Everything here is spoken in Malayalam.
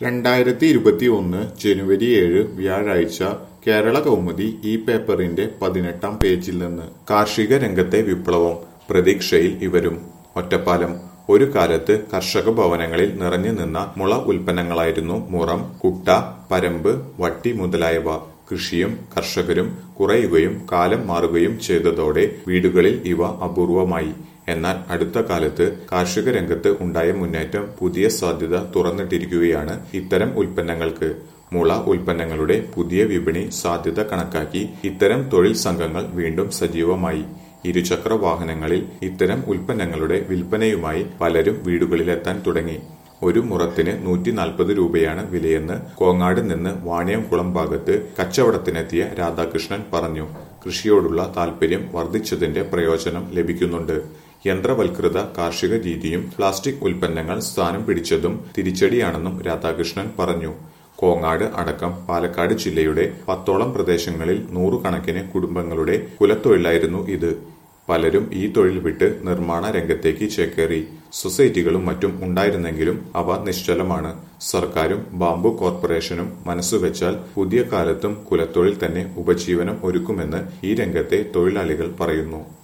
രണ്ടായിരത്തി ഇരുപത്തി ഒന്ന് ജനുവരി ഏഴ് വ്യാഴാഴ്ച കേരള കൗമുദി ഈ പേപ്പറിന്റെ പതിനെട്ടാം പേജിൽ നിന്ന് കാർഷിക രംഗത്തെ വിപ്ലവം പ്രതീക്ഷയിൽ ഇവരും ഒറ്റപ്പാലം ഒരു കാലത്ത് കർഷക ഭവനങ്ങളിൽ നിറഞ്ഞു നിന്ന മുള ഉൽപ്പന്നങ്ങളായിരുന്നു മുറം കുട്ട പരമ്പ് വട്ടി മുതലായവ കൃഷിയും കർഷകരും കുറയുകയും കാലം മാറുകയും ചെയ്തതോടെ വീടുകളിൽ ഇവ അപൂർവമായി എന്നാൽ അടുത്ത കാലത്ത് കാർഷിക രംഗത്ത് ഉണ്ടായ മുന്നേറ്റം പുതിയ സാധ്യത തുറന്നിട്ടിരിക്കുകയാണ് ഇത്തരം ഉൽപ്പന്നങ്ങൾക്ക് മുള ഉൽപ്പന്നങ്ങളുടെ പുതിയ വിപണി സാധ്യത കണക്കാക്കി ഇത്തരം തൊഴിൽ സംഘങ്ങൾ വീണ്ടും സജീവമായി ഇരുചക്ര വാഹനങ്ങളിൽ ഇത്തരം ഉൽപ്പന്നങ്ങളുടെ വിൽപ്പനയുമായി പലരും വീടുകളിലെത്താൻ തുടങ്ങി ഒരു മുറത്തിന് നൂറ്റി നാൽപ്പത് രൂപയാണ് വിലയെന്ന് കോങ്ങാട് നിന്ന് വാണിയംകുളം ഭാഗത്ത് കച്ചവടത്തിനെത്തിയ രാധാകൃഷ്ണൻ പറഞ്ഞു കൃഷിയോടുള്ള താൽപര്യം വർദ്ധിച്ചതിന്റെ പ്രയോജനം ലഭിക്കുന്നുണ്ട് യന്ത്രവൽകൃത കാർഷിക രീതിയും പ്ലാസ്റ്റിക് ഉൽപ്പന്നങ്ങൾ സ്ഥാനം പിടിച്ചതും തിരിച്ചടിയാണെന്നും രാധാകൃഷ്ണൻ പറഞ്ഞു കോങ്ങാട് അടക്കം പാലക്കാട് ജില്ലയുടെ പത്തോളം പ്രദേശങ്ങളിൽ നൂറുകണക്കിന് കുടുംബങ്ങളുടെ കുലത്തൊഴിലായിരുന്നു ഇത് പലരും ഈ തൊഴിൽ വിട്ട് നിർമ്മാണ രംഗത്തേക്ക് ചേക്കേറി സൊസൈറ്റികളും മറ്റും ഉണ്ടായിരുന്നെങ്കിലും അവ നിശ്ചലമാണ് സർക്കാരും ബാംബു കോർപ്പറേഷനും മനസ്സുവെച്ചാൽ പുതിയ കാലത്തും കുലത്തൊഴിൽ തന്നെ ഉപജീവനം ഒരുക്കുമെന്ന് ഈ രംഗത്തെ തൊഴിലാളികൾ പറയുന്നു